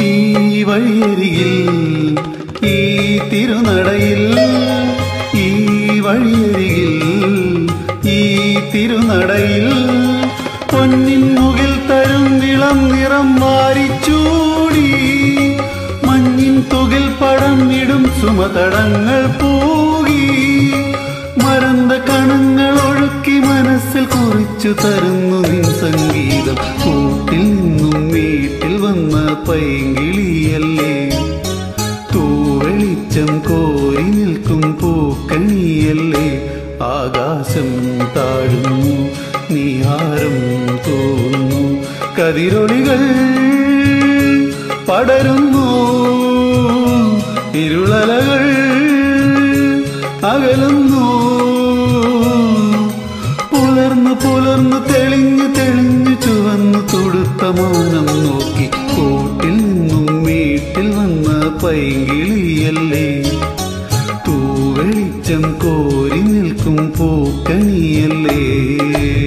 ഈ വഴിയരികിൽ ഈ തിരുനടയിൽ ഈ വഴിയരികിൽ ഈ തിരുനടയിൽ പൊന്നിൻ മുകിൽ തരും ഇളം നിറം മാറിച്ചൂടി മഞ്ഞിൻ തുകിൽ പടം ഇടും സുമതടങ്ങൾ പൂകി മറந்த കണങ്ങൾ ഒഴുക്കി മനസ്സിൽ കുറിച്ചു തരുന്നു നിൻ സംഗീതം കൂട്ടിൽ നിന്നും വീട്ടിൽ വന്ന പൈങ്കിളിയല്ലേ തൂവെളിച്ചം കോരി നിൽക്കും പൂക്കണിയല്ലേ ആകാശം താഴുന്നു നീഹാരം തോന്നുന്നു കതിരൊളികൾ പടരുന്നു ഇരുളലകൾ അകലുന്നു പുലർന്നു പുലർന്നു തെളിഞ്ഞു തെളിഞ്ഞു ചുവന്നു തൊടുത്ത മൗനം നോക്കി കൂട്ടിൽ നിന്നും വീട്ടിൽ വന്ന പൈങ്കിളിയല്ലേ തൂവെളിച്ചം കോരി നിൽക്കും പൂക്കണിയല്ലേ